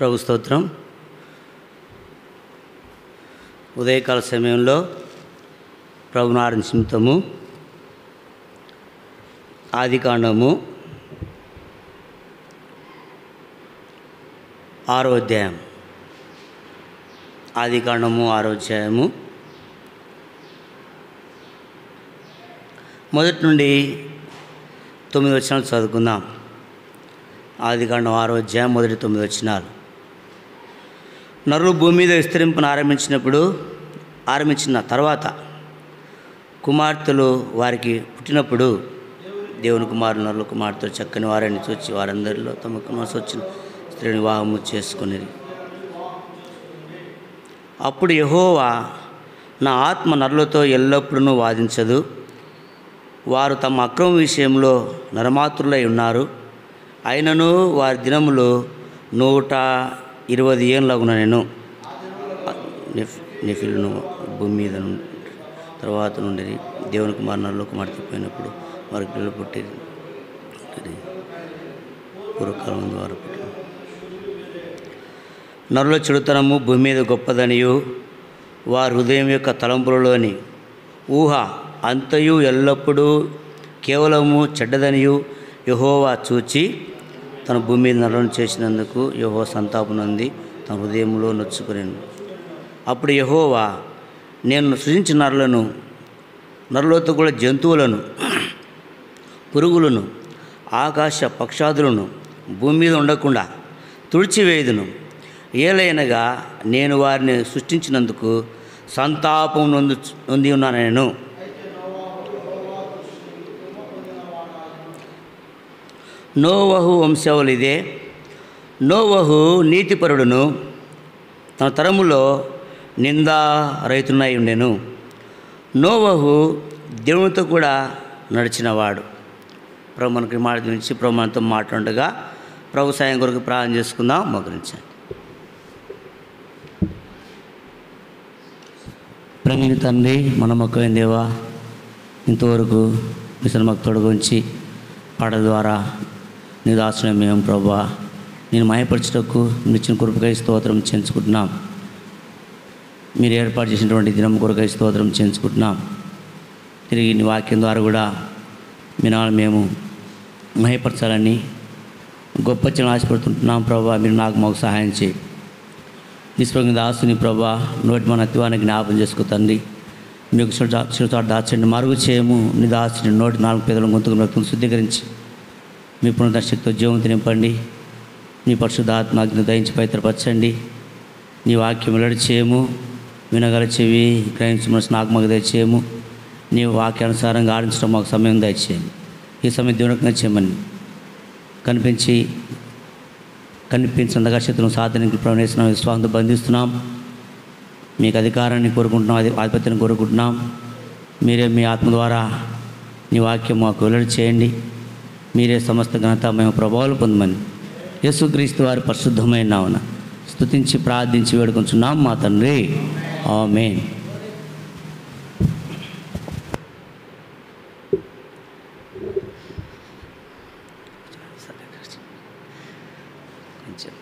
ప్రభు స్తోత్రం ఉదయకాల సమయంలో ప్రభునారాయణ నిమిత్తము ఆదికాండము ఆరో అధ్యాయం ఆదికాండము ఆరో అధ్యాయము మొదటి నుండి తొమ్మిది వచనాలు చదువుకుందాం ఆదికాండం ఆరో అధ్యాయం మొదటి తొమ్మిది వచనాలు నరులు భూమి మీద విస్తరింపును ఆరంభించినప్పుడు ఆరంభించిన తర్వాత కుమార్తెలు వారికి పుట్టినప్పుడు దేవుని కుమారులు నరుల కుమార్తెలు చక్కని వారిని చూచి వారందరిలో తమ మనసు వచ్చిన స్త్రీని వివాహము చేసుకునేది అప్పుడు యహోవా నా ఆత్మ నరులతో ఎల్లప్పుడూ వాదించదు వారు తమ అక్రమ విషయంలో నరమాతృలై ఉన్నారు అయినను వారి దినములు నూట ఇరవై ఏళ్ళగున నేను నెఫిల్ను భూమి మీద నుండి తర్వాత నుండి దేవుని కుమారులలో కుమార్తె పోయినప్పుడు వారికి పిల్లలు పుట్టేది పుట్టేది. పూర్వకాలం ముందు వారు పుట్టిన నరుల చెడుతనము భూమి మీద గొప్పదనియు వారి హృదయం యొక్క తలంపులలోని ఊహ అంతయు ఎల్లప్పుడూ కేవలము చెడ్డదనియు యహోవా చూచి తన భూమి మీద నరులను చేసినందుకు యహో సంతాపనుంది తన హృదయంలో నొచ్చుకునేను అప్పుడు యహోవా నేను సృజించిన నరులను నరులతో కూడా జంతువులను పురుగులను ఆకాశ పక్షాదులను భూమి మీద ఉండకుండా తుడిచివేయుదును ఏలైనగా నేను వారిని సృష్టించినందుకు సంతాపం నొందు నొంది ఉన్నాను నేను నోవహు వంశావళి ఇదే నోవహు నీతిపరుడును తన తరములో నిందా రైతునై ఉండెను నోవహు దేవునితో కూడా నడిచినవాడు ప్రభు మనకి మాట గురించి ప్రభు మనతో మాట్లాడగా ప్రభు సాయం కొరకు ప్రార్థన చేసుకుందాం మోకరించండి ప్రేమిని తండ్రి మన మొక్కైన దేవా ఇంతవరకు మిషన్ మాకు తొడగుంచి పాట ద్వారా నీ దాసునే మేము ప్రభా నేను మాయపరచుటకు నిచ్చిన కొరకై స్తోత్రం చేయించుకుంటున్నాం మీరు ఏర్పాటు చేసినటువంటి దినం కొరకై స్తోత్రం చేయించుకుంటున్నాం తిరిగి నీ వాక్యం ద్వారా కూడా మీ నాన్న మేము మహిపరచాలని గొప్ప చిన్న ఆశపడుతుంటున్నాం ప్రభా మీరు నాకు మాకు సహాయం చేయి నిస్పంగ దాసుని ప్రభా నోటి మన అత్వాన్ని జ్ఞాపం చేసుకో తండ్రి మీకు చిరుతాడు దాచండి మరుగు చేయము నీ దాసుని నోటి నాలుగు పేదల గొంతుకు రక్తం శుద్ధీకరించి మీ పునరుద్ధ శక్తితో జీవంతి నింపండి నీ పరిశుద్ధాత్మాగ్ని దయించి పవిత్రపరచండి నీ వాక్యం వెల్లడి చేయము వినగల చెవి గ్రహించు మనసు నాకు మాకు దయచేయము నీ వాక్యానుసారంగా ఆడించడం మాకు సమయం దయచేయండి ఈ సమయం దేవునికంగా చేయమని కనిపించి కనిపించినంతగా శత్రువును సాధనకి ప్రవేశిస్తున్నాం విశ్వాసంతో బంధిస్తున్నాం మీకు అధికారాన్ని కోరుకుంటున్నాం అది ఆధిపత్యాన్ని కోరుకుంటున్నాం మీరే మీ ఆత్మ ద్వారా నీ వాక్యం మాకు వెల్లడి చేయండి మీరే సమస్త ఘనత మేము ప్రభావాలు పొందమని యేసుక్రీస్తు వారి పరిశుద్ధమైన నామన స్తుతించి ప్రార్థించి వేడుకొంచున్నాం మా తండ్రి ఆమేన్ కొంచెం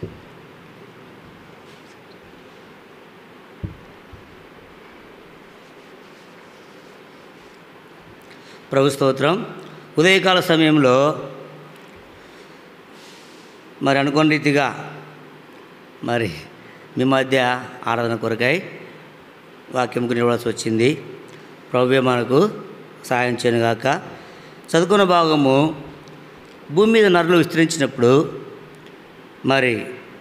ప్రభు స్తోత్రం ఉదయకాల సమయంలో మరి అనుకోని రీతిగా మరి మీ మధ్య ఆరాధన కొరకై వాక్యం నిలవలసి వచ్చింది ప్రభువే మనకు సాయం చేయనుగాక చదువుకున్న భాగము భూమి మీద నరులు విస్తరించినప్పుడు మరి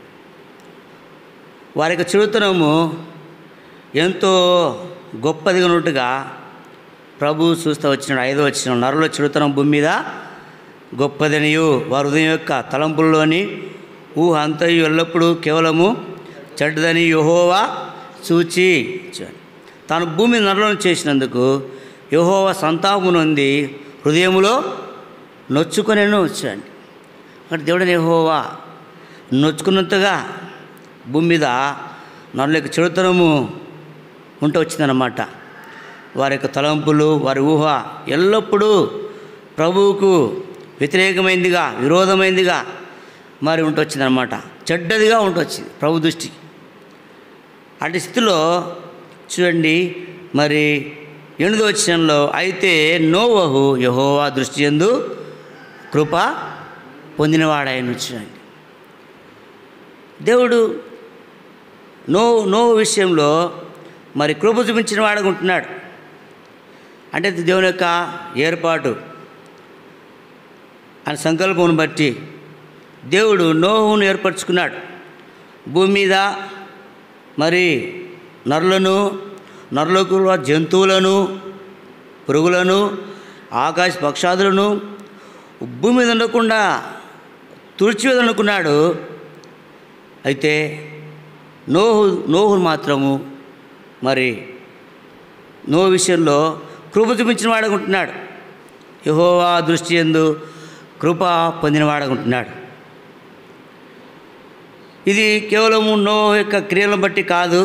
వారి యొక్క చెడుతనము ఎంతో గొప్పదిగా ఉన్నట్టుగా ప్రభు చూస్తూ వచ్చిన ఐదో వచ్చిన నరుల చెడుతనం భూమి మీద గొప్పదనియు వారి హృదయం యొక్క తలంపుల్లోని ఊహ అంతయు ఎల్లప్పుడూ కేవలము చెడ్డదని యహోవా చూచి తాను భూమి నరులను చేసినందుకు యహోవా సంతాపము నొంది హృదయములో నొచ్చుకొనేను వచ్చాడు అక్కడ దేవుడని యహోవా నొచ్చుకున్నంతగా భూమి మీద నరుల యొక్క చెడుతనము ఉంటూ వచ్చిందన్నమాట వారి యొక్క తలంపులు వారి ఊహ ఎల్లప్పుడూ ప్రభువుకు వ్యతిరేకమైందిగా విరోధమైందిగా మరి ఉంటూ వచ్చిందనమాట చెడ్డదిగా ఉండొచ్చింది ప్రభు దృష్టికి అటు స్థితిలో చూడండి మరి ఎనిమిదో వచ్చంలో అయితే నోవహు యహోవా దృష్టి ఎందు కృప పొందినవాడాయన చూడండి దేవుడు నో నో విషయంలో మరి కృప చూపించిన వాడుగా ఉంటున్నాడు అంటే దేవుని యొక్క ఏర్పాటు ఆయన సంకల్పం బట్టి దేవుడు నోహును ఏర్పరచుకున్నాడు భూమి మీద మరి నరులను నరులకు జంతువులను పురుగులను ఆకాశ పక్షాదులను భూమి మీద ఉండకుండా తుడిచివేదనుకున్నాడు అయితే నోహు నోహును మాత్రము మరి నో విషయంలో కృప చూపించిన వాడుకుంటున్నాడు యహోవా దృష్టి ఎందు కృప పొందిన వాడుకుంటున్నాడు ఇది కేవలము నో యొక్క క్రియలను బట్టి కాదు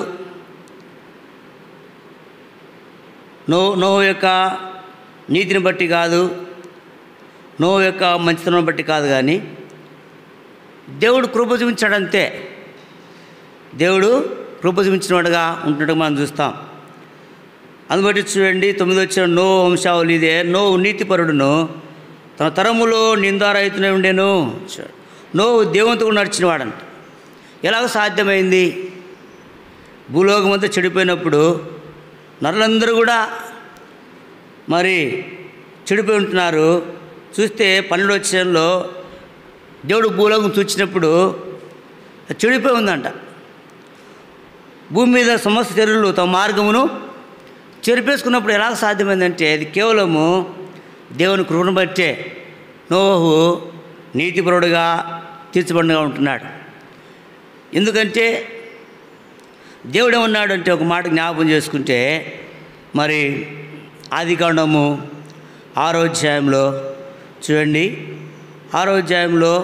నో నో యొక్క నీతిని బట్టి కాదు నో యొక్క మంచితనం బట్టి కాదు కానీ దేవుడు కృప చూపించాడు అంతే దేవుడు కృప చూపించినవాడుగా ఉంటున్నట్టు మనం చూస్తాం అందుబట్టి చూడండి తొమ్మిది వచ్చిన నో వంశావళి ఇదే నో నీతిపరుడును తన తరములో నిందారైతునే ఉండేను నో దేవునితో కూడా నడిచినవాడంట ఎలాగ సాధ్యమైంది భూలోకం అంతా చెడిపోయినప్పుడు నరులందరూ కూడా మరి చెడిపోయి ఉంటున్నారు చూస్తే పన్నెండు వచ్చేలో దేవుడు భూలోకం చూచినప్పుడు అది చెడిపోయి ఉందంట భూమి మీద సమస్త చర్యలు తమ మార్గమును చెరిపేసుకున్నప్పుడు ఎలా సాధ్యమైందంటే అది కేవలము దేవుని కృపను బట్టే నోహు నీతిపరుడుగా తీర్చబడిగా ఉంటున్నాడు ఎందుకంటే దేవుడు ఏమన్నాడు అంటే ఒక మాట జ్ఞాపకం చేసుకుంటే మరి ఆది కాండము ఆరో అధ్యాయంలో చూడండి ఆరో అధ్యాయంలో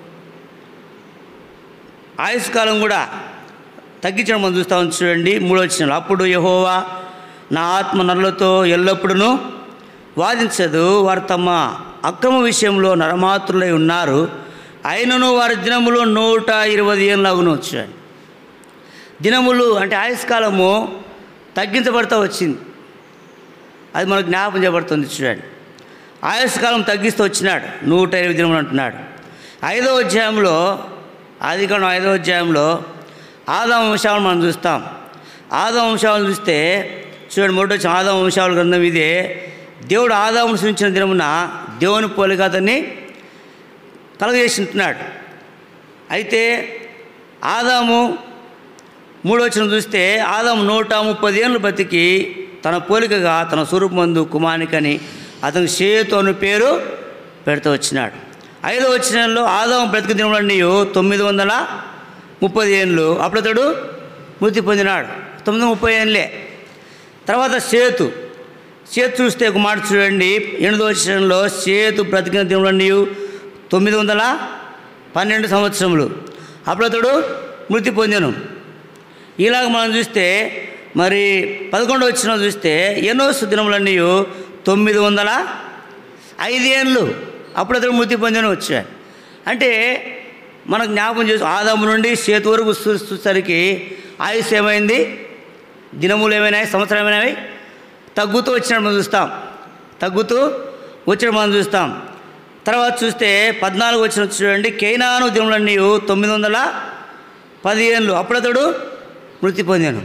ఆయుష్కాలం కూడా తగ్గించడం మనం చూస్తామని చూడండి మూడో వచ్చిన అప్పుడు యహోవా నా ఆత్మ నరులతో ఎల్లప్పుడూ వాదించదు వారు తమ అక్రమ విషయంలో నరమాత్రులై ఉన్నారు అయినను వారి దినములు నూట ఇరవై ఏళ్ళగును చూడండి దినములు అంటే ఆయుష్కాలము తగ్గించబడతా వచ్చింది అది మనకు జ్ఞాపకం చేయబడుతుంది చూడండి ఆయుష్కాలం తగ్గిస్తూ వచ్చినాడు నూట ఇరవై దినములు అంటున్నాడు ఐదో అధ్యాయంలో ఆది కాండం ఐదో అధ్యాయంలో ఆదాం వంశాలను మనం చూస్తాం ఆదాం వంశాలను చూస్తే చూడండి మొదటి వచ్చి ఆదాం వంశాల గ్రంథం ఇదే దేవుడు ఆదామును సృష్టించిన దినమున దేవుని పోలిక అతన్ని కలగజేసింటున్నాడు అయితే ఆదాము మూడో వచ్చిన చూస్తే ఆదాము నూట ముప్పది ఏళ్ళు బతికి తన పోలికగా తన స్వరూపమందు కుమానికని అతనికి షేతు అను పేరు పెడుతూ వచ్చినాడు ఐదో వచ్చినంలో ఆదాము బ్రతికి దినములన్నీ తొమ్మిది వందల ముప్పది ఏళ్ళు అప్పుడు అతడు మృతి పొందినాడు తొమ్మిది వందల ముప్పై ఏళ్ళే తర్వాత సేతు సేతు చూస్తే ఒక మాట చూడండి ఎనిమిదో వచ్చినంలో సేతు బ్రతికిన దినములన్నీ తొమ్మిది వందల పన్నెండు సంవత్సరములు అప్పుడు అతడు మృతి పొందాను ఇలాగ మనం చూస్తే మరి పదకొండు వచ్చిన చూస్తే ఎన్నో దినములన్నీ తొమ్మిది వందల ఐదేళ్ళు అప్పుడు అతడు మృతి పొందని వచ్చాడు అంటే మనకు జ్ఞాపకం చేసి ఆదాము నుండి సేతు వరకు చూ- చూసేసరికి ఆయుష్ ఏమైంది దినములు ఏమైనాయి సంవత్సరం ఏమైనాయి తగ్గుతూ వచ్చినట్టు మనం చూస్తాం తగ్గుతూ వచ్చినట్టు మనం చూస్తాం తర్వాత చూస్తే పద్నాలుగు వచ్చిన చూడండి కేనాను దినములన్నీ తొమ్మిది వందల పదిహేనులు అప్పుడతడు మృతి పొందాను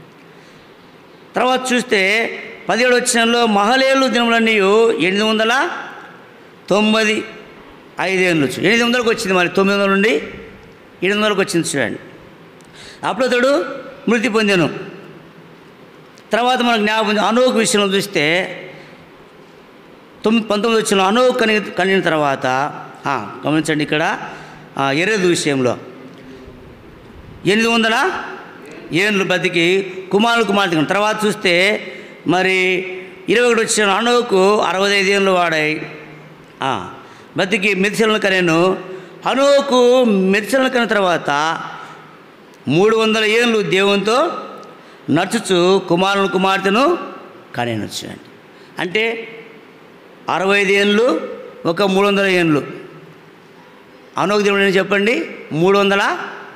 తర్వాత చూస్తే పదిహేడు వచ్చినంలో మహలేళ్ళు దినములన్నీ ఎనిమిది వందల తొమ్మిది ఐదేళ్ళు వచ్చు ఎనిమిది వందలకు వచ్చింది మరి తొమ్మిది వందల నుండి ఎనిమిది వందలకు వచ్చింది చూడండి అప్పుడు అతడు మృతి పొందాను తర్వాత మనకు జ్ఞాపకం అనోకు విషయంలో చూస్తే తొమ్మిది పంతొమ్మిది వచ్చిన అనోకు కని కనిన తర్వాత ఆ, గమనించండి ఇక్కడ ఆ, ఎరేదు విషయంలో ఎనిమిది వందల ఏళ్ళు బతికి కుమారులు కుమార్తె కన్నారు. తర్వాత చూస్తే మరి ఇరవై ఒకటి వచ్చిన అనోకు అరవై ఐదు ఏళ్ళు వాడాయి ఆ, బతికి మెదిసలను కనేను అనోకు మెదిసలను కన్న తర్వాత మూడు వందల ఏళ్ళు దేవునితో నడుచుచు కుమారుని కుమార్తెను కనేనొచ్చాయండి అంటే అరవై ఐదు ఏళ్ళు ఒక మూడు వందల ఏళ్ళు అనోకు దేవుడు ఏంటి చెప్పండి మూడు వందల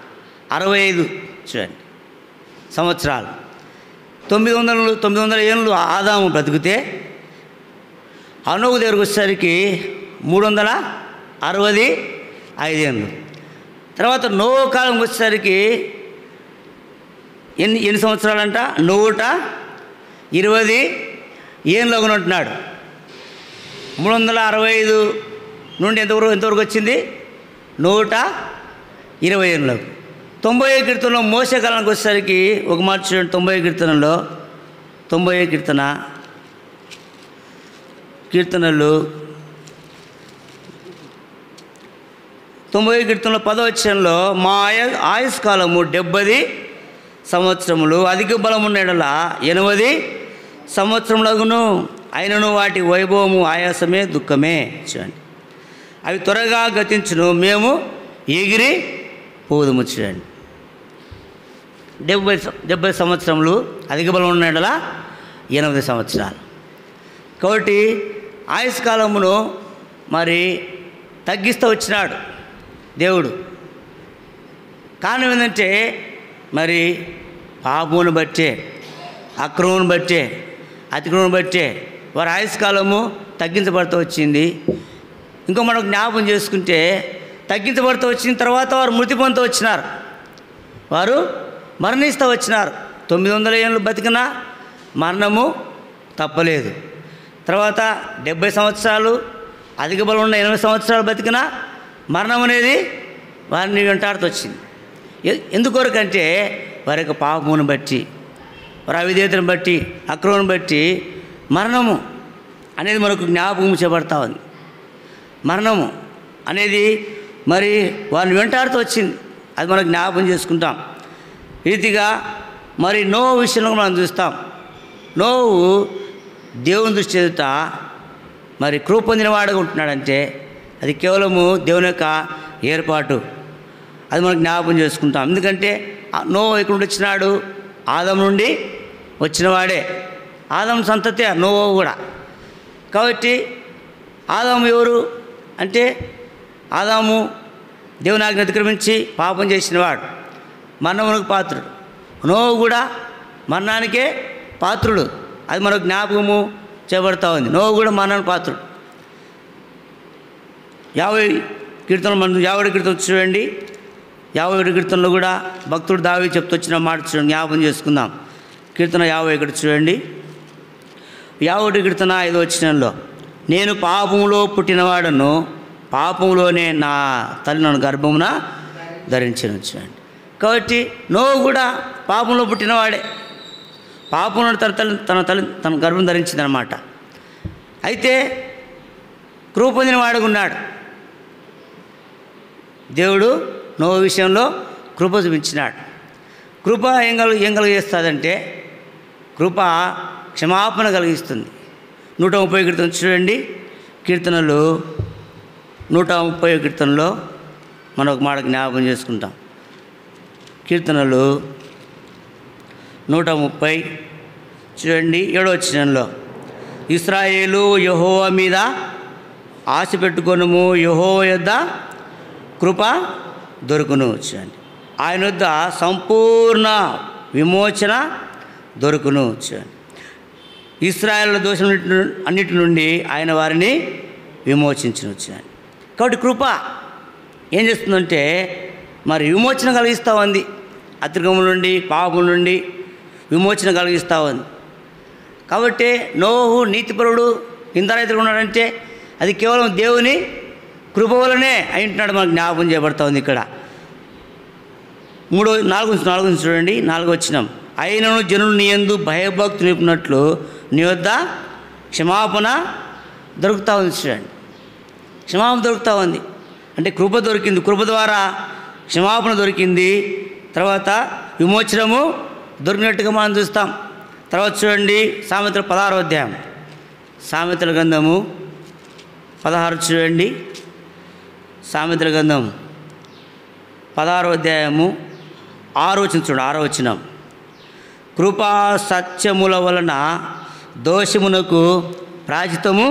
అరవై ఐదు చూడండి సంవత్సరాలు తొమ్మిది వందలు తొమ్మిది వందల ఏళ్ళు ఆదాము బ్రతికితే అనోకు దగ్గరకు వచ్చేసరికి మూడు వందల అరవై ఐదేళ్ళు తర్వాత నోవు కాలం వచ్చేసరికి ఎన్ని ఎన్ని సంవత్సరాలంట నూట ఇరవై ఏళ్ళు ఉంటున్నాడు మూడు వందల అరవై ఐదు నుండి ఎంతవరకు ఎంతవరకు వచ్చింది నూట ఇరవై ఏళ్ళకు తొంభై కీర్తనలో మోసే కాలానికి వచ్చేసరికి ఒక మాట చూడండి తొంభై కీర్తనలో తొంభై కీర్తన కీర్తనలు తొంభై కీర్తనలో పదవచనంలో మా ఆయ ఆయుష్ కాలము డెబ్బది సంవత్సరములు అధిక బలం ఉండేడల ఎనభది సంవత్సరములగును అయినను వాటి వైభవము ఆయాసమే దుఃఖమే చూడండి అవి త్వరగా గతించును మేము ఎగిరి పోదుము చూడండి డెబ్బై సం- డెబ్బై సంవత్సరములు అధిక బలం ఉండేడల ఎనిమిది సంవత్సరాలు కాబట్టి ఆయుష్ కాలమును మరి తగ్గిస్తూ వచ్చినాడు దేవుడు కారణం ఏంటంటే మరి పాపమును బట్టే అక్రమను బట్టే అతిక్రమను బట్టే వారి ఆయుష్ కాలము తగ్గించబడుతూ వచ్చింది ఇంకో మనం జ్ఞాపకం చేసుకుంటే తగ్గించబడుతూ వచ్చిన తర్వాత వారు మృతి పొందుతూ వచ్చినారు వారు మరణిస్తూ వచ్చినారు తొమ్మిది వందల ఏళ్ళు బతికినా మరణము తప్పలేదు తర్వాత డెబ్బై సంవత్సరాలు అధిక బలం ఉన్న ఎనభై సంవత్సరాలు బతికినా మరణం అనేది వారిని వెంటాడుతూ వచ్చింది ఎ- ఎందుకొరకంటే వారి యొక్క పాపమును బట్టి వారి అవిధేయతను బట్టి అక్రమను బట్టి మరణము అనేది మనకు జ్ఞాపకం చేయబడతా ఉంది మరణము అనేది మరి వారిని వెంటాడుతూ వచ్చింది అది మనం జ్ఞాపకం చేసుకుంటాం ఈ రీతిగా మరి నో విషయంలో మనం చూస్తాం నోవు దేవుని దృష్టి ఎదుట మరి కృప పొందినవాడుగా ఉంటున్నాడంటే అది కేవలము దేవుని యొక్క ఏర్పాటు అది మనం జ్ఞాపకం చేసుకుంటాం ఎందుకంటే ఆ నోవు ఎక్కడి నుండి వచ్చినాడు ఆదం నుండి వచ్చినవాడే ఆదం సంతతే నోవు కూడా కాబట్టి ఆదాము ఎవరు అంటే ఆదాము దేవుని ఆజ్ఞ అతిక్రమించి పాపం చేసినవాడు మరణమునకు పాత్రుడు నోవు కూడా మరణానికే పాత్రుడు అది మనకు జ్ఞాపకము చేయబడతా ఉంది నోవు కూడా మరణానికి పాత్రుడు యాభై కీర్తనలు మనం యాభై కీర్తన చూడండి యాభై ఒకటి కీర్తనలో కూడా భక్తుడు దావి చెప్తూ వచ్చిన మాట చూడండి జ్ఞాపకం చేసుకుందాం కీర్తన యాభై ఒకటి చూడండి యాభై ఒకటి కీర్తన ఐదో వచ్చినంలో నేను పాపంలో పుట్టినవాడను పాపంలోనే నా తల్లి నన్ను గర్భమున ధరించను చూడండి కాబట్టి నోవు కూడా పాపంలో పుట్టినవాడే పాపంలో తన తల్లి తన తల్లి తన గర్భం ధరించిందనమాట అయితే కృప పొందిన వాడుగా ఉన్నాడు దేవుడు నో విషయంలో కృప చూపించినాడు కృప ఏం కలు ఏం కలిగిస్తుందంటే కృప క్షమాపణ కలిగిస్తుంది నూట ముప్పై కీర్తన చూడండి కీర్తనలు నూట ముప్పై కీర్తనలో మనం ఒక మాట జ్ఞాపకం చేసుకుంటాం కీర్తనలు నూట ముప్పై చూడండి ఏడో వచ్చినంలో ఇస్రాయేలు యహోవ మీద ఆశ పెట్టుకొనుము యహోవ యొద్ద కృప దొరుకును చూడండి ఆయన వద్ద సంపూర్ణ విమోచన దొరుకును చూడండి ఇస్రాయేల్ దోషం అన్నిటి నుండి ఆయన వారిని విమోచించును చూడండి కాబట్టి కృప ఏం చేస్తుందంటే మరి విమోచన కలిగిస్తూ ఉంది అతిక్రమం నుండి పాపం నుండి విమోచన కలిగిస్తూ ఉంది కాబట్టి నోహు నీతిపరుడు ఇందరైతుడు ఉన్నాడంటే అది కేవలం దేవుని కృప వలనే అయి ఉంటున్నాడు మనకు జ్ఞాపకం చేయబడతా ఉంది ఇక్కడ మూడో నాలుగు నుంచి నాలుగు నుంచి చూడండి నాలుగు వచ్చినాం అయినను జనులు నీ ఎందు భయభక్తి నిలిపినట్లు నీ వద్ద క్షమాపణ దొరుకుతా ఉంది చూడండి క్షమాపణ దొరుకుతా ఉంది అంటే కృప దొరికింది కృప ద్వారా క్షమాపణ దొరికింది తర్వాత విమోచనము దొరికినట్టుగా మనం చూస్తాం తర్వాత చూడండి సామెతల పదహారో అధ్యాయం సామెతల గ్రంథము పదహారు చూడండి సామెతల గ్రంథం పదహారో అధ్యాయము ఆరో వచ్చిన చూడండి ఆరో వచ్చినాం కృపా సత్యముల వలన దోషమునకు ప్రాచితము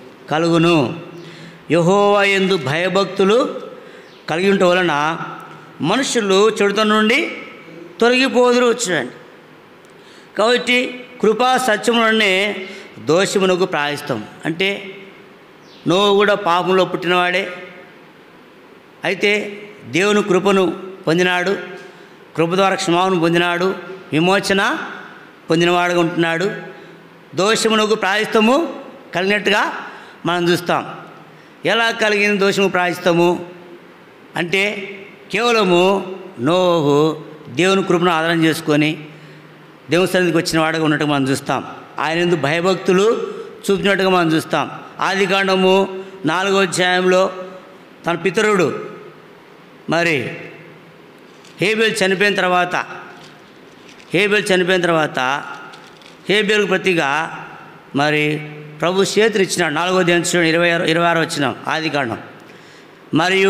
కలుగును యహోవా ఎందు భయభక్తులు కలిగి ఉండటం వలన మనుషులు చెడుతనం నుండి తొలగిపోదురు చూడండి కాబట్టి కృపా సత్యములనే దోషమునకు ప్రాయిస్తాం అంటే నువ్వు కూడా పాపంలో పుట్టినవాడే అయితే దేవుని కృపను పొందినాడు కృప ద్వారా క్షమాపణ పొందినాడు విమోచన పొందినవాడుగా ఉంటున్నాడు దోషమునకు ప్రాయస్తము కలిగినట్టుగా మనం చూస్తాం ఎలా కలిగిన దోషము ప్రాయస్తము అంటే కేవలము నోహు దేవుని కృపను ఆధారం చేసుకొని దేవుని సన్నిధికి వచ్చిన వాడుగా ఉన్నట్టుగా మనం చూస్తాం ఆయన ఎందుకు భయభక్తులు చూపినట్టుగా మనం చూస్తాం ఆది కాండము నాలుగో అధ్యాయంలో తన పితరుడు మరి హేబేల్ చనిపోయిన తర్వాత హేబేల్ చనిపోయిన తర్వాత హేబేల్కు ప్రతిగా మరి ప్రభు చేతులు ఇచ్చినాడు నాలుగో దేని చూడండి ఇరవై ఆరు ఇరవై ఆరు వచ్చినాం ఆది కాండం మరియు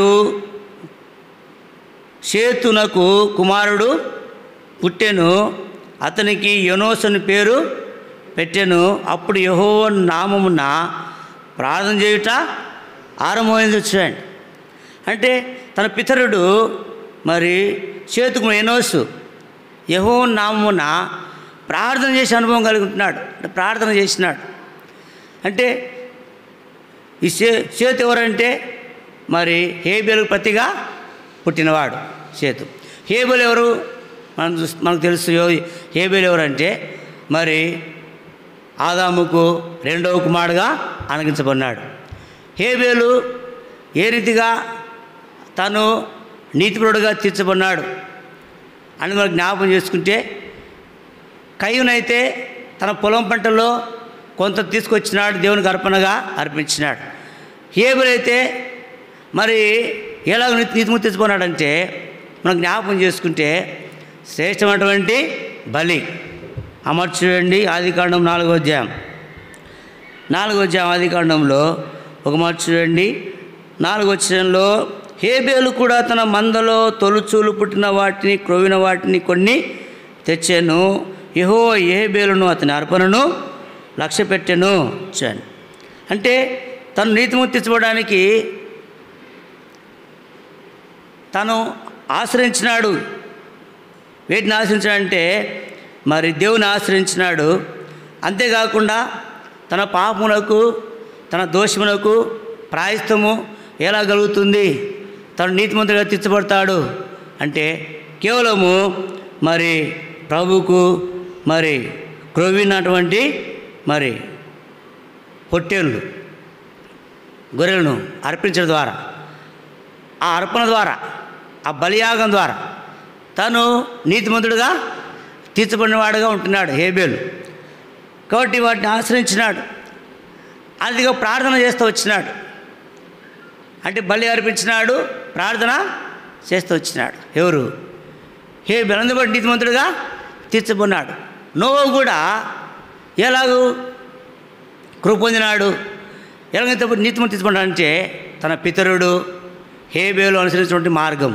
సేతునకు కుమారుడు పుట్టెను అతనికి యనోసని పేరు పెట్టెను అప్పుడు యహో నామమున ప్రార్థన చేయుట ఆరంభమైంది చూడండి అంటే తన పితరుడు మరి చేతుకు ఎనోసు యహో నామమున ప్రార్థన చేసే అనుభవం కలిగి ఉంటున్నాడు అంటే ప్రార్థన చేసినాడు అంటే ఈ చే చేతు ఎవరంటే మరి హేబేలు ప్రతిగా పుట్టినవాడు చేతు హేబేలు ఎవరు మనం చూస్ మనకు తెలుసు యో- హేబేలు ఎవరంటే మరి ఆదాముకు రెండవ కుమారుడుగా అనగించబడినాడు హేబేలు ఏ రీతిగా తను నీతిపరుడుగా తీర్చబడినాడు అని మనం జ్ఞాపకం చేసుకుంటే కయ్యునైతే తన పొలం పంటలో కొంత తీసుకొచ్చినాడు దేవునికి అర్పణగా అర్పించినాడు హేబులైతే మరి ఎలాగ నీతిము తెచ్చుకున్నాడంటే మనం జ్ఞాపకం చేసుకుంటే శ్రేష్టమైనటువంటి బలి అమర్చుడండి ఆదికాండం నాలుగో అధ్యాయం నాలుగో అధ్యాయం ఆదికాండంలో ఒక మాట చూడండి నాలుగో అధ్యాయంలో హేబేలు కూడా తన మందలో తొలుచూలు పుట్టిన వాటిని క్రొవిన వాటిని కొన్ని తెచ్చాను యహో ఏబేలును అతని అర్పణను లక్ష్య పెట్టాను చూడండి అంటే తను నీతిముక్తించబడడానికి తను ఆశ్రయించినాడు వేటిని ఆశ్రయించాడంటే మరి దేవుని ఆశ్రయించినాడు అంతేకాకుండా తన పాపమునకు తన దోషమునకు ప్రాయస్తము ఎలా కలుగుతుంది తను నీతిమంతుడిగా తీర్చబడతాడు అంటే కేవలము మరి ప్రభుకు మరి క్రొవ్వినటువంటి మరి పొట్టేళ్ళు గొర్రెలను అర్పించడం ద్వారా ఆ అర్పణ ద్వారా ఆ బలియాగం ద్వారా తను నీతిమంతుడుగా తీర్చబడినవాడుగా ఉంటున్నాడు హేబేలు కాబట్టి వాటిని ఆశ్రయించినాడు అదిగా ప్రార్థన చేస్తూ వచ్చినాడు అంటే బలి అర్పించినాడు ప్రార్థన చేస్తూ వచ్చినాడు ఎవరు హే బలందుబడి నీతిమంతుడుగా తీర్చబడినాడు నోవు కూడా ఎలాగూ కృప పొందినాడు ఎలాగైతే నీతిమంతుడు తీర్చబడ్డాడంటే తన పితరుడు హేబేలు అనుసరించినటువంటి మార్గం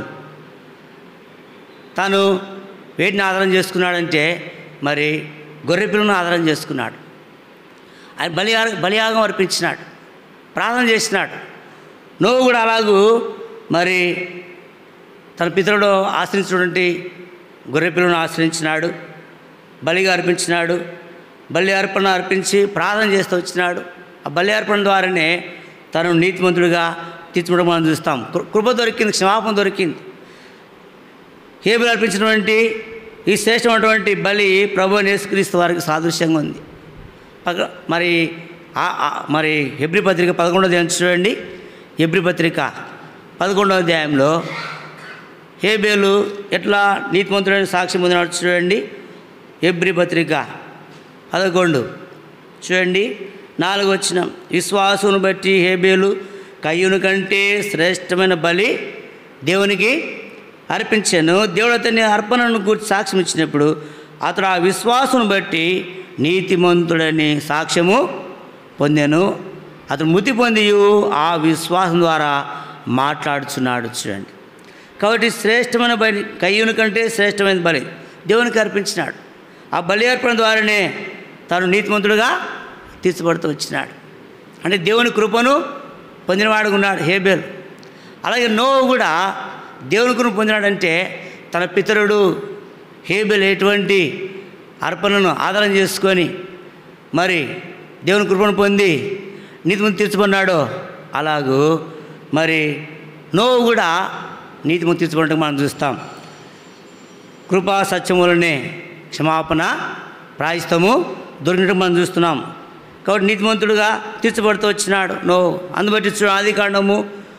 తాను వేటిని ఆధారం చేసుకున్నాడంటే మరి గొర్రె పిల్లను ఆధారం చేసుకున్నాడు ఆయన బలి బలియాగం అర్పించినాడు ప్రార్థన చేసినాడు నువ్వు కూడా అలాగూ మరి తన పితరుడు ఆశ్రయించినటువంటి గొర్రె పిల్లను ఆశ్రయించినాడు బలిగా అర్పించినాడు బలి అర్పణ అర్పించి ప్రార్థన చేస్తూ వచ్చినాడు ఆ బలి అర్పణ ద్వారానే తను నీతిమంతుడిగా తీర్చుకోవడం మనం చూస్తాం కృ- కృప దొరికింది క్షమాపణ దొరికింది హేబులు అర్పించినటువంటి ఈ శ్రేష్టమైనటువంటి బలి ప్రభు నేసుక్రీస్తు వారికి సాదృశ్యంగా ఉంది పగ మరి ఆ- ఆ- మరి హెబ్రి పత్రిక పదకొండవ అధ్యాయం చూడండి హెబ్రి పత్రిక పదకొండవ అధ్యాయంలో హేబేలు ఎట్లా నీతిమంతుడైన సాక్ష్యం పొందినాడు చూడండి హెబ్రి పత్రిక పదకొండు చూడండి నాలుగు వచ్చిన విశ్వాసును బట్టి హేబేలు కయ్యుని కంటే శ్రేష్టమైన బలి దేవునికి అర్పించాను దేవుడు అతని అర్పణను గురించి సాక్ష్యం ఇచ్చినప్పుడు అతడు ఆ విశ్వాసును బట్టి నీతిమంతుడని సాక్ష్యము పొందాను అతడు మృతి పొంది ఆ విశ్వాసం ద్వారా మాట్లాడుచున్నాడు చూడండి కాబట్టి శ్రేష్టమైన బలి కయ్యుని కంటే శ్రేష్టమైన బలి దేవునికి అర్పించినాడు ఆ బలి అర్పణ ద్వారానే తాను నీతిమంతుడుగా తీర్చబడుతూ వచ్చినాడు అంటే దేవుని కృపను పొందినవాడుగా ఉన్నాడు హేబేల్ అలాగే నోవు కూడా దేవుని కృప పొందినాడంటే తన పితరుడు హేబెల్ ఎటువంటి అర్పణను ఆధారం చేసుకొని మరి దేవుని కృపను పొంది నీతిమంతి తీర్చుకున్నాడో అలాగూ మరి నోవు కూడా నీతిమంతి తీర్చుకున్నట్టు మనం చూస్తాం కృపా సత్యములనే క్షమాపణ ప్రాయస్తము దొరికినట్టు మనం చూస్తున్నాం కాబట్టి నీతిమంతుడుగా తీర్చబడుతూ వచ్చినాడు నో అందుబట్టి చూ ఆది కాండము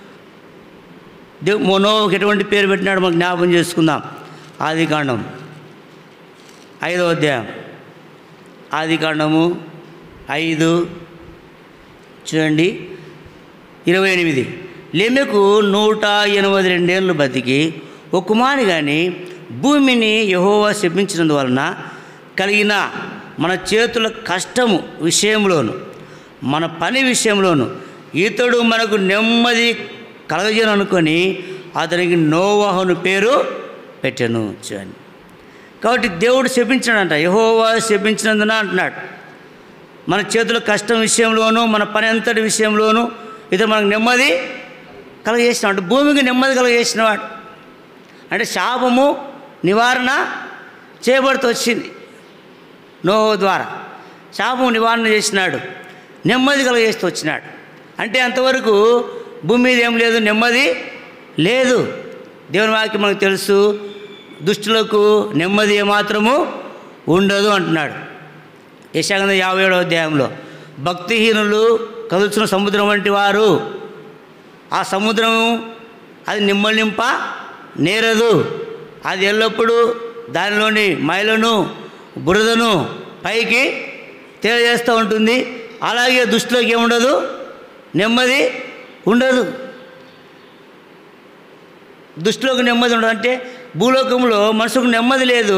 దేవు నోవుకి ఎటువంటి పేరు పెట్టినాడు మనం జ్ఞాపకం చేసుకుందాం ఆది కాండం ఐదవ అధ్యాయం ఆది కాండము ఐదు చూడండి ఇరవై ఎనిమిది లెమెకు నూట ఎనభై రెండేళ్ళు బతికి ఒక కుమారి కానీ భూమిని యహోవా శపించినందువలన కలిగిన మన చేతుల కష్టము విషయంలోను మన పని విషయంలోను ఇతడు మనకు నెమ్మది కలగజేయను అనుకొని అతనికి నోవాహును పేరు పెట్టాను చూడండి కాబట్టి దేవుడు శపించాడంట యహోవా శపించినందున అంటున్నాడు మన చేతుల కష్టం విషయంలోనూ మన పని అంతటి విషయంలోనూ ఇతను మనకు నెమ్మది కలగజేసినాడు భూమికి నెమ్మది కలగజేసినవాడు అంటే శాపము నివారణ చేయబడుతూ వచ్చింది నో ద్వారా శాపము నివారణ చేసినాడు నెమ్మది కలగజేస్తూ వచ్చినాడు అంటే అంతవరకు భూమి మీద ఏం లేదు నెమ్మది లేదు దేవుని వాక్యం మనకు తెలుసు దుష్టులకు నెమ్మది ఏమాత్రము ఉండదు అంటున్నాడు యశాగంధ యాభై ఏడవ అధ్యాయంలో భక్తిహీనులు కదుల్చిన సముద్రం వంటి వారు ఆ సముద్రము అది నిమ్మలింప నేరదు అది ఎల్లప్పుడూ దానిలోని మైలను బురదను పైకి తెలియజేస్తూ ఉంటుంది అలాగే దుష్టులకు ఏముండదు నెమ్మది ఉండదు దుష్టులకు నెమ్మది ఉండదు అంటే భూలోకంలో మనుషులకు నెమ్మది లేదు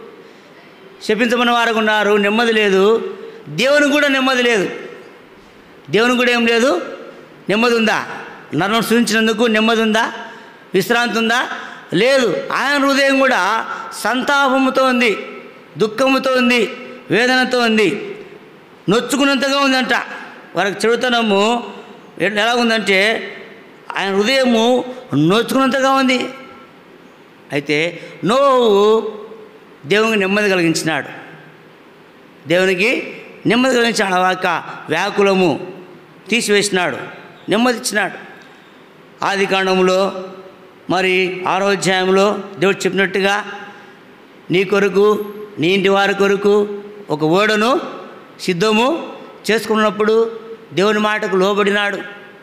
శపించమని వారు ఉన్నారు నెమ్మది లేదు దేవునికి కూడా నెమ్మది లేదు దేవునికి కూడా ఏం లేదు నెమ్మది ఉందా నరం సూచించినందుకు నెమ్మది ఉందా విశ్రాంతి ఉందా లేదు ఆయన హృదయం కూడా సంతాపముతో ఉంది దుఃఖముతో ఉంది వేదనతో ఉంది నొచ్చుకున్నంతగా ఉందంట వారికి చెడుతనము ఎలా ఉందంటే ఆయన హృదయము నొచ్చుకున్నంతగా ఉంది అయితే నోవు దేవునికి నెమ్మది కలిగించినాడు దేవునికి నెమ్మది కలిగించాడు ఆ యొక్క వ్యాకులము తీసివేసినాడు నెమ్మది ఇచ్చినాడు ఆది కాండంలో మరి ఆరో అధ్యాయంలో దేవుడు చెప్పినట్టుగా నీ కొరకు నీ ఇంటి వారి కొరకు ఒక ఓడను సిద్ధము చేసుకున్నప్పుడు దేవుని మాటకు లోబడినాడు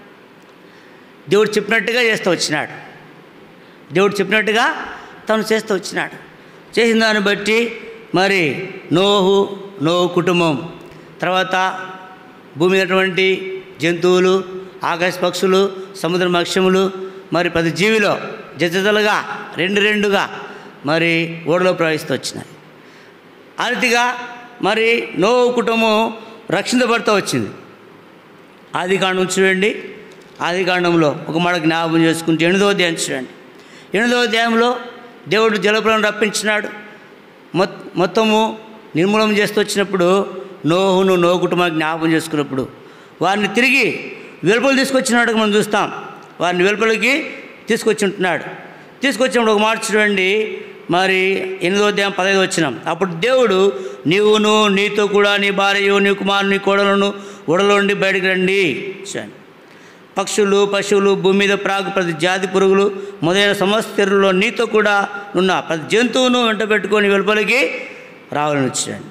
దేవుడు చెప్పినట్టుగా చేస్తూ వచ్చినాడు దేవుడు చెప్పినట్టుగా తను చేస్తూ వచ్చినాడు చేసిన దాన్ని బట్టి మరి నోహు నోహు కుటుంబం తర్వాత భూమి మీద ఉన్నటువంటి జంతువులు ఆకాశ పక్షులు సముద్ర మత్స్యములు మరి ప్రతి జీవిలో జతలుగా రెండు రెండుగా మరి ఓడలో ప్రవేశిస్తూ వచ్చినాయి ఆ రీతిగా మరి నోవు కుటుంబం రక్షించబడుతూ వచ్చింది ఆది కాండం చూడండి ఆది కాండంలో ఒక మాట జ్ఞాపకం చేసుకుంటే ఎనిమిదో అధ్యాయం చూడండి ఎనిమిదో అధ్యాయంలో దేవుడు జలపులను రప్పించినాడు మొత్ మొత్తము నిర్మూలన చేస్తూ వచ్చినప్పుడు నోహును నో కుటుంబాన్ని జ్ఞాపకం చేసుకున్నప్పుడు వారిని తిరిగి వెలుపలు తీసుకొచ్చినాడు మనం చూస్తాం వారిని వెలుపలికి తీసుకొచ్చి ఉంటున్నాడు తీసుకొచ్చినప్పుడు ఒక మాట చూడండి మరి ఎనిమిదో అధ్యాయం పదహైదు వచ్చినాం అప్పుడు దేవుడు నీవును నీతో కూడా నీ భార్యయు నీ కుమారు నీ కోడలను ఉడలో నుండి బయటకు రండి చూడండి పక్షులు పశువులు భూమి మీద ప్రాగు ప్రతి జాతి పురుగులు మొదలైన సమస్తలో నీతో కూడా ఉన్న ప్రతి జంతువును వెంట పెట్టుకొని వెలుపలికి రావాలని వచ్చాడు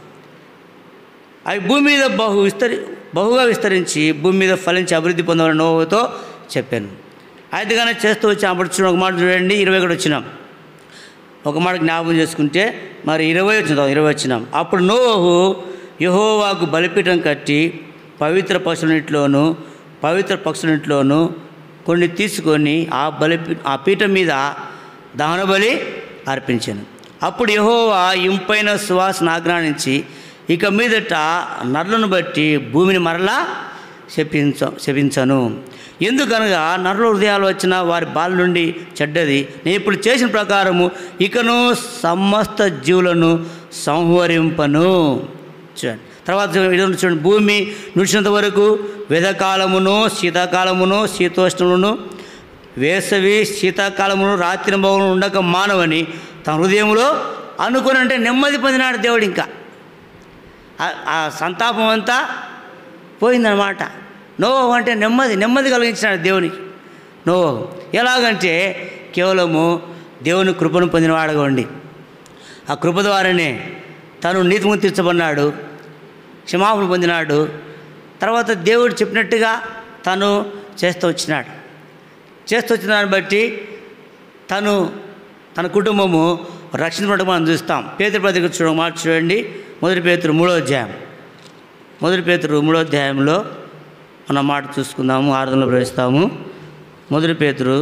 అవి భూమి మీద బహు విస్తరి బహుగా విస్తరించి భూమి మీద ఫలించి అభివృద్ధి పొందవాలని నోవుతో చెప్పాను అయితేగానే చేస్తూ వచ్చి అప్పుడు చూడండి ఒక మాట చూడండి ఇరవై ఒకటి వచ్చినాం ఒక మాట జ్ఞాపకం చేసుకుంటే మరి ఇరవై వచ్చినాం ఇరవై వచ్చినాం అప్పుడు నోహు యహోవాకు బలిపీఠం కట్టి పవిత్ర పశువునిట్లోను పవిత్ర పక్షునిట్లోను కొన్ని తీసుకొని ఆ బలి ఆ పీఠం మీద దహన బలి అర్పించాను అప్పుడు యహోవా ఇంపైన సువాసన ఆగ్రహించి ఇక మీదట నర్లను బట్టి భూమిని మరలా శపించ శపించను ఎందుకనగా నరుల హృదయాలు వచ్చిన వారి బాల నుండి చెడ్డది నేను ఇప్పుడు చేసిన ప్రకారము ఇకను సమస్త జీవులను సంహరింపను చూడండి తర్వాత ఇదంతా చూడండి భూమి నుడిచినంత వరకు వెదకాలమును శీతాకాలమును శీతోష్ణమును వేసవి శీతాకాలమును రాత్రి మౌనం ఉండక మానవని తన హృదయంలో అనుకుని అంటే నెమ్మది పొందినాడు దేవుడు ఇంకా ఆ- ఆ సంతాపం అంతా పోయిందనమాట నో అంటే నెమ్మది నెమ్మది కలిగించినాడు దేవునికి నో ఎలాగంటే కేవలము దేవుని కృపను పొందినవాడుగా ఉండి ఆ కృప ద్వారానే తను నీతిము తీర్చబడినాడు క్షమాపణ పొందినాడు తర్వాత దేవుడు చెప్పినట్టుగా తను చేస్తూ వచ్చినాడు చేస్తూ వచ్చిన దాన్ని బట్టి తను తన కుటుంబము రక్షించబడటం మనం చూస్తాం పేతురు పత్రిక చూడ మాట చూడండి మొదటి పేతురు మూడో అధ్యాయం మొదటి పేతురు మూడో అధ్యాయంలో మన మాట చూసుకుందాము ఆరాధనలో ప్రవేశిస్తాము మొదటి పేతురు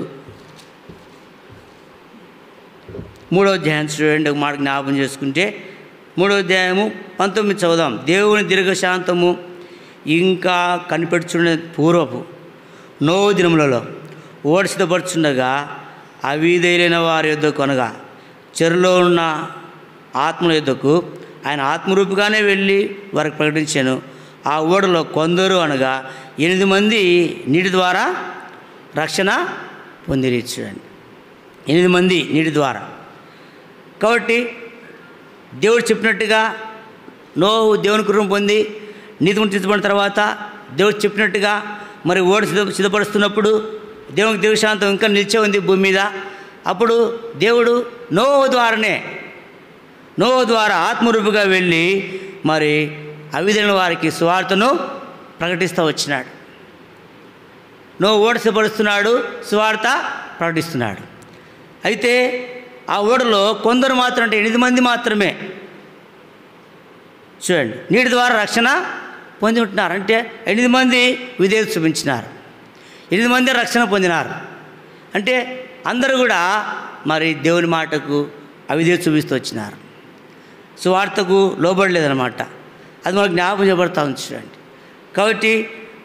మూడో అధ్యాయం చూడండి ఒక మాట జ్ఞాపకం చేసుకుంటే మూడో అధ్యాయము పంతొమ్మిది చదువుదాం దేవుని దీర్ఘశాంతము ఇంకా కనిపెడుచున్న పూర్వపు నో దినములలో ఓడిసిదపరుచుండగా అవిధైలైన వారి యొద్దకు అనగా చెరులో ఉన్న ఆత్మల యొద్దకు ఆయన ఆత్మరూపిగానే వెళ్ళి వారికి ప్రకటించాను ఆ ఓడలో కొందరు అనగా ఎనిమిది మంది నీటి ద్వారా రక్షణ పొందిరి చూడండి ఎనిమిది మంది నీటి ద్వారా కాబట్టి దేవుడు చెప్పినట్టుగా నోహు దేవుని కృపను పొంది నీతిని తీర్చబడిన తర్వాత దేవుడు చెప్పినట్టుగా మరి ఓడి సిద్ధ సిద్ధపరుస్తున్నప్పుడు దేవునికి దేవశాంతం ఇంకా నిలిచే ఉంది భూమి మీద అప్పుడు దేవుడు నోహు ద్వారానే నోహు ద్వారా ఆత్మరూపిగా వెళ్ళి మరి అవిధైన వారికి సువార్తను ప్రకటిస్తూ వచ్చినాడు నో ఓడ సిద్ధపరుస్తున్నాడు సువార్త ప్రకటిస్తున్నాడు అయితే ఆ ఓడలో కొందరు మాత్రం అంటే ఎనిమిది మంది మాత్రమే చూడండి నీటి ద్వారా రక్షణ పొంది ఉంటున్నారు అంటే ఎనిమిది మంది విధేయత చూపించినారు ఎనిమిది మంది రక్షణ పొందినారు అంటే అందరూ కూడా మరి దేవుని మాటకు అవిధేయత చూపిస్తూ వచ్చినారు సువార్తకు లోబడలేదన్నమాట అది మనకు జ్ఞాపకం చేయబడతా ఉంది చూడండి కాబట్టి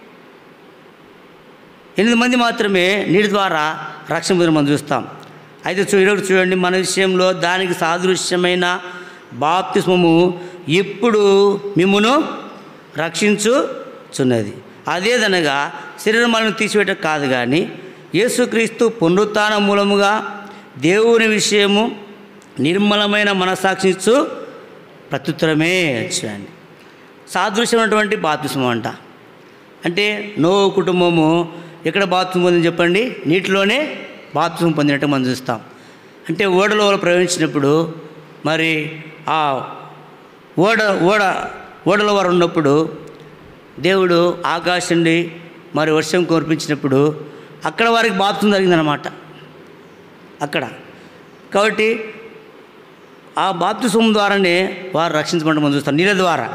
ఎనిమిది మంది మాత్రమే నీటి ద్వారా రక్షణ పొందిన మనం చూస్తాం అయితే చూ ఈరోజు చూడండి మన విషయంలో దానికి సాదృశ్యమైన బాప్తిస్మము ఇప్పుడు మిమ్మును రక్షించుచున్నది అదేదనగా శరీరం మనల్ని తీసివేయటం కాదు కానీ యేసుక్రీస్తు పునరుత్థాన మూలముగా దేవుని విషయము నిర్మలమైన మనసాక్షించు ప్రత్యుత్తరమే చూడండి సాదృశ్యమైనటువంటి బాప్తిస్మం అంట అంటే నో కుటుంబము ఎక్కడ బాత్రూమ్ పొందని చెప్పండి నీటిలోనే బాత్రూమ్ పొందినట్టు మనం చూస్తాం అంటే ఓడలో వాళ్ళు ప్రవేశించినప్పుడు మరి ఆ ఓడ ఓడ ఓడలో వారు ఉన్నప్పుడు దేవుడు ఆకాశం నుండి మరి వర్షం కురిపించినప్పుడు అక్కడ వారికి బాప్తం జరిగిందనమాట అక్కడ కాబట్టి ఆ బాప్తిసం ద్వారానే వారు రక్షించబడడం మనం చూస్తాం నీళ్ళ ద్వారా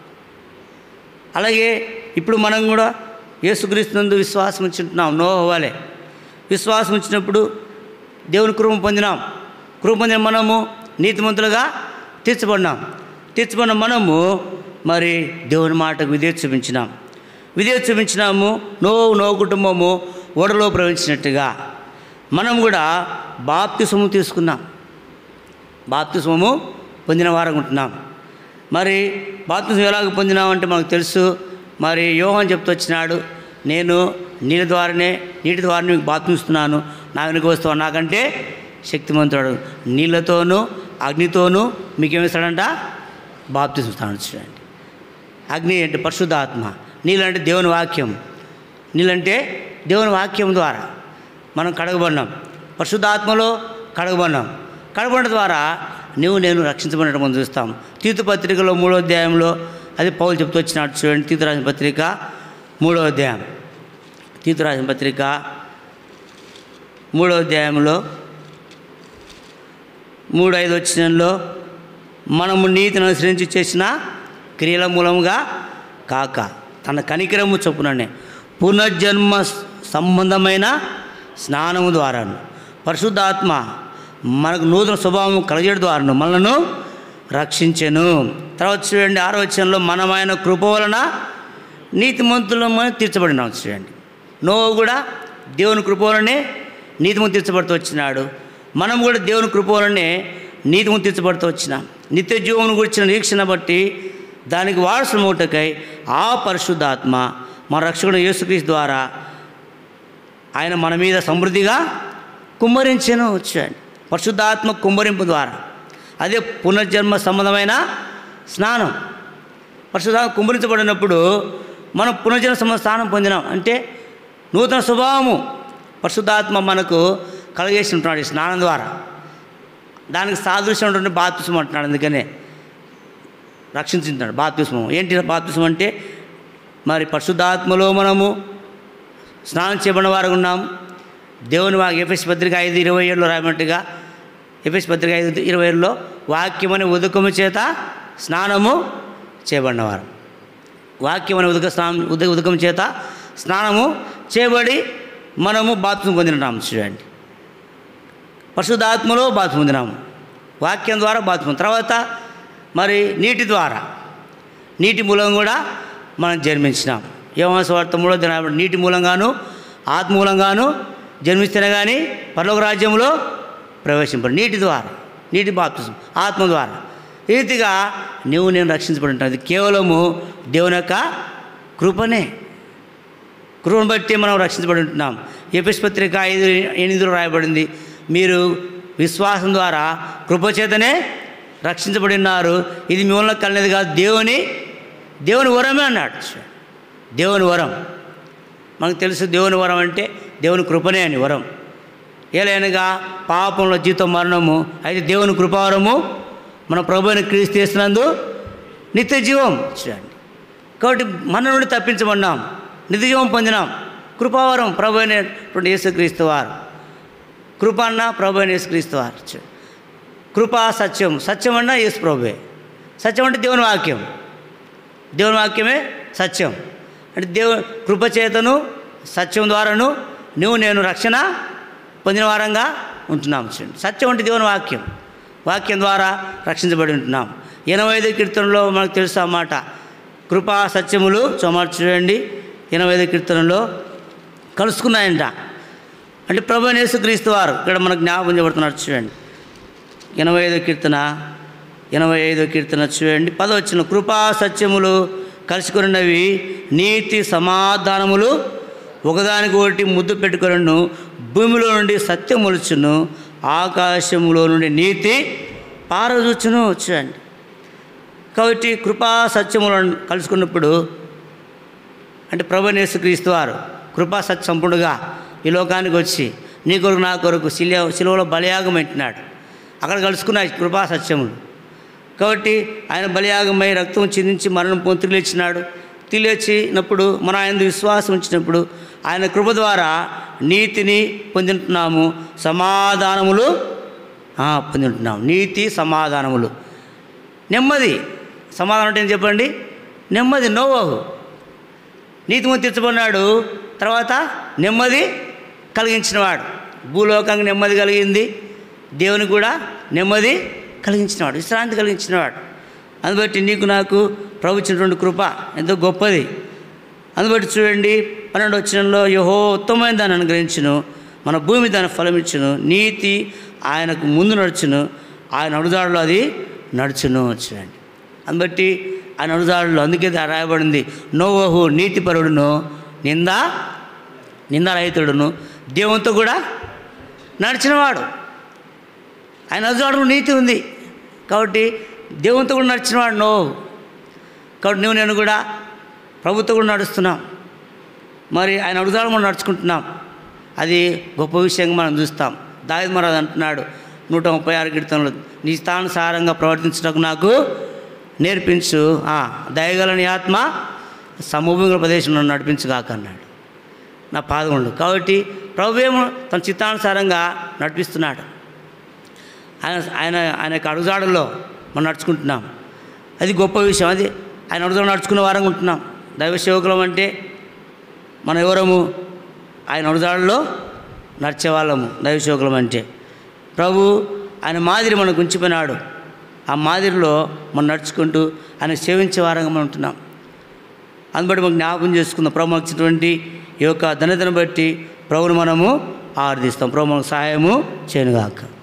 అలాగే ఇప్పుడు మనం కూడా యేసుక్రీస్తునందు విశ్వాసం ఉంచుంటున్నాం నో అవ్వాలి విశ్వాసం ఉంచినప్పుడు దేవుని కృప పొందినాం కృప పొందిన మనము నీతిమంతులుగా తీర్చబడినాం తీర్చబడిన మనము మరి దేవుని మాటకు విధేయత చూపించినాం విధేయత చూపించినాము నో నో కుటుంబము ఓడలో ప్రవేశించినట్టుగా మనం కూడా బాప్తిసము తీసుకున్నాం బాప్తిస్మము పొందిన వారం ఉంటున్నాం మరి బాప్తిస్మం ఎలాగ పొందినామంటే మనకు తెలుసు మరి యోహన్ చెప్తూ వచ్చినాడు నేను నీళ్ళ ద్వారానే నీటి ద్వారా మీకు బాప్తిస్తున్నాను నా వెనుక వస్తావు నాకంటే శక్తిమంతుడు నీళ్ళతోనూ అగ్నితోనూ మీకేమిస్తాడంట బాప్తిస్తాను చూడండి అగ్ని అంటే పరిశుద్ధాత్మ నీళ్ళంటే దేవుని వాక్యం నీళ్ళంటే దేవుని వాక్యం ద్వారా మనం కడగబడినాం పరిశుద్ధాత్మలో కడగబడినాం కడగబడిన ద్వారా నువ్వు నేను రక్షించబడటం మనం చూస్తాం తీతు పత్రికలో మూడో అధ్యాయంలో అది పౌలు చెప్తూ వచ్చినాడు చూడండి తీతు రాసిన పత్రిక మూడో అధ్యాయం తీతు రాసిన పత్రిక మూడో అధ్యాయంలో మూడు ఐదు వచ్చినంలో మనము నీతిని అనుసరించి చేసిన క్రియల మూలముగా కాక తన కనికరము చొప్పుననే పునర్జన్మ సంబంధమైన స్నానము ద్వారాను పరిశుద్ధాత్మ మనకు నూతన స్వభావం కలగజేయడం ద్వారాను మనను రక్షించెను తర్వాత చూడండి ఆరో వచనంలో మనమైన కృప వలన నీతిమంతులమని తీర్చబడినాం చూడండి నోవు కూడా దేవుని కృప వలనే నీతిమంతు తీర్చబడుతూ వచ్చినాడు మనం కూడా దేవుని కృప వలనే నీతిమంతు తీర్చబడుతూ వచ్చినాం నిత్య జీవమును గురించిన నిరీక్షణ బట్టి దానికి వారసులమవుటకై ఆ పరిశుద్ధాత్మ మన రక్షకుడు యేసుక్రీస్తు ద్వారా ఆయన మన మీద సమృద్ధిగా కుమ్మరించెను చూడండి పరిశుద్ధాత్మ కుమ్మరింపు ద్వారా అదే పునర్జన్మ సంబంధమైన స్నానం పరిశుద్ధాత్మ కుమ్మరించబడినప్పుడు మనం పునర్జన్మ సంబంధ స్నానం పొందినాం అంటే నూతన స్వభావము పరిశుద్ధాత్మ మనకు కలగేసి ఉంటున్నాడు ఈ స్నానం ద్వారా దానికి సాదృశ్యం ఉన్నటువంటి బాప్తిసం అంటున్నాడు అందుకనే రక్షించుంటాడు బాప్తిస్మం ఏంటి బాప్తిస్మం అంటే మరి పరిశుద్ధాత్మలో మనము స్నానం చేయబడిన వారు ఉన్నాం దేవుని వా ఎఫ్ఎస్ పత్రిక ఐదు ఇరవై ఏడులో రాయమంటుగా ఎఫ్ఎస్ పత్రిక ఐదు ఇరవై ఏడులో వాక్యమని ఉదకము చేత స్నానము చేయబడినవారు వాక్యమని ఉదక స్నానం ఉదక ఉదకం చేత స్నానము చేయబడి మనము బాత్రూమ్ పొందినాము చూడండి పరిశుద్ధాత్మలో బాతు పొందినాము వాక్యం ద్వారా బాతు పొంది తర్వాత మరి నీటి ద్వారా నీటి మూలం కూడా మనం జన్మించినాం యోమాస వార్త మూడో దిన నీటి మూలంగాను ఆత్మ మూలంగాను జన్మిస్తేనే కానీ పరలోక రాజ్యంలో ప్రవేశింపడు నీటి ద్వారా నీటి బాప్తిజం ఆత్మ ద్వారా ఈ రీతిగా నువ్వు నేను రక్షించబడి ఉంటాను ఇది కేవలము దేవుని యొక్క కృపనే కృపను బట్టి మనం రక్షించబడి ఉంటున్నాం ఎపిస్ పత్రిక ఐదు ఎనిమిదిలో రాయబడింది మీరు విశ్వాసం ద్వారా కృపచేతనే రక్షించబడి ఉన్నారు ఇది మీ వల్ల కలిగినది కాదు దేవుని దేవుని వరమే అన్నాడు దేవుని వరం మనకు తెలుసు దేవుని వరం అంటే దేవుని కృపనే అని వరం ఏలైనగా పాపంలో జీతం మరణము అయితే దేవుని కృపావరము మన ప్రభుని క్రీస్తు చేస్తున్నందు నిత్య జీవం చూడండి కాబట్టి మన నుండి తప్పించబడినాం నిత్య జీవం పొందినాం కృపావరం ప్రభు అయినటువంటి యేసుక్రీస్తు వారు కృప అన్న ప్రభు అయిన యేసుక్రీస్తు వారు చూ- కృపా సత్యం సత్యం అన్న యేసు ప్రభువే సత్యం అంటే దేవుని వాక్యం దేవుని వాక్యమే సత్యం అంటే దేవు కృపచేతను సత్యం ద్వారాను నువ్వు నేను రక్షణ పొందిన వారంగా ఉంటున్నాం చూడండి సత్యం అంటే దేవుని వాక్యం వాక్యం ద్వారా రక్షించబడి ఉంటున్నాం ఎనభై ఐదు కీర్తనలో మనకు తెలుసు ఆ మాట కృపా సత్యములు చోమాట చూడండి ఎనభై ఐదు కీర్తనలో కలుసుకున్నాయంట అంటే ప్రభు యేసుక్రీస్తు వారు ఇక్కడ మనకు జ్ఞాపకం చేయబడుతున్నారు చూడండి ఎనభై ఐదో కీర్తన ఎనభై ఐదో కీర్తన చూడండి పదవచ్చిన కృపా సత్యములు కలుసుకున్నవి నీతి సమాధానములు ఒకదానికి ఒకటి ముద్దు పెట్టుకును భూమిలో నుండి సత్యం మొలుచును ఆకాశములో నుండి నీతి పారదూచును చూడండి కాబట్టి కృపా సత్యములను కలుసుకున్నప్పుడు అంటే ప్రభు యేసుక్రీస్తు వారు కృపా సత్య సంపూర్ణగా ఈ లోకానికి వచ్చి నీ కొరకు నా కొరకు శిల శిలువలో బలియాగం పెట్టినాడు అక్కడ కలుసుకున్న కృపా సత్యములు కాబట్టి ఆయన బలియాగమై రక్తం చిందించి మరణం పొంది తిరిగిచ్చినాడు తిరిగిచ్చినప్పుడు మన ఆయన విశ్వాసం ఉంచినప్పుడు ఆయన కృప ద్వారా నీతిని పొందుతున్నాము సమాధానములు ఆ, పొందుతున్నాము నీతి సమాధానములు నెమ్మది సమాధానం అంటే ఏం చెప్పండి నెమ్మది నోవహు నీతిమంతి తీర్చబడినాడు తర్వాత నెమ్మది కలిగించినవాడు భూలోకానికి నెమ్మది కలిగింది దేవునికి కూడా నెమ్మది కలిగించినవాడు విశ్రాంతి కలిగించినవాడు అందుబట్టి నీకు నాకు ప్రభు ఇచ్చినటువంటి కృప ఎంతో గొప్పది అందుబట్టి చూడండి పన్నెండు వచ్చినంలో యహో ఉత్తమమైన దాన్ని అనుగ్రహించును మన భూమి దాని ఫలమిచ్చును నీతి ఆయనకు ముందు నడుచును ఆయన అడుదాడులో అది నడుచును చూడండి అందుబట్టి ఆయన అడుదాడులో అందుకే దా- రాయబడింది నోవహు నీతిపరుడును నింద నిందారహితుడును దేవునితో కూడా నడిచినవాడు ఆయన అడుదాడు నీతి ఉంది కాబట్టి దేవునితో కూడా నడిచినవాడు నోవు కాబట్టి నువ్వు నేను కూడా ప్రభుత్వం కూడా నడుస్తున్నాం మరి ఆయన అడుగుదాడు మనం నడుచుకుంటున్నాం అది గొప్ప విషయంగా మనం చూస్తాం దావిద్ మహారాజ్ అంటున్నాడు నూట ముప్పై ఆరు కీర్తనలు నీ స్థానుసారంగా ప్రవర్తించడానికి నాకు నేర్పించు ఆ, దయగలని ఆత్మ సమూహంగా ప్రదేశంలో నడిపించుగాక అన్నాడు నా పాదములు కాబట్టి ప్రభు ఏమో తన చిత్తానుసారంగా నడిపిస్తున్నాడు ఆయన ఆయన ఆయన యొక్క అడుగుజాడల్లో మనం నడుచుకుంటున్నాం అది గొప్ప విషయం అది ఆయన అడుగుజాడ నడుచుకునే వారంగా ఉంటున్నాం దైవ సేవకులం అంటే మనం ఎవరము ఆయన అడుగుజాడల్లో నడిచేవాళ్ళము దైవ సేవకులం అంటే ప్రభు ఆయన మాదిరి మనకు ఉంచిపోయినాడు ఆ మాదిరిలో మనం నడుచుకుంటూ ఆయన సేవించే వారంగా మనం ఉంటున్నాం అందుబట్టి మనం జ్ఞాపకం చేసుకుందాం ప్రభు మనకు ఇచ్చినటువంటి ఈ యొక్క ధనతను బట్టి ప్రభుని మనము ఆరాధిస్తాం ప్రభు మనకు సహాయము చేయనుగాక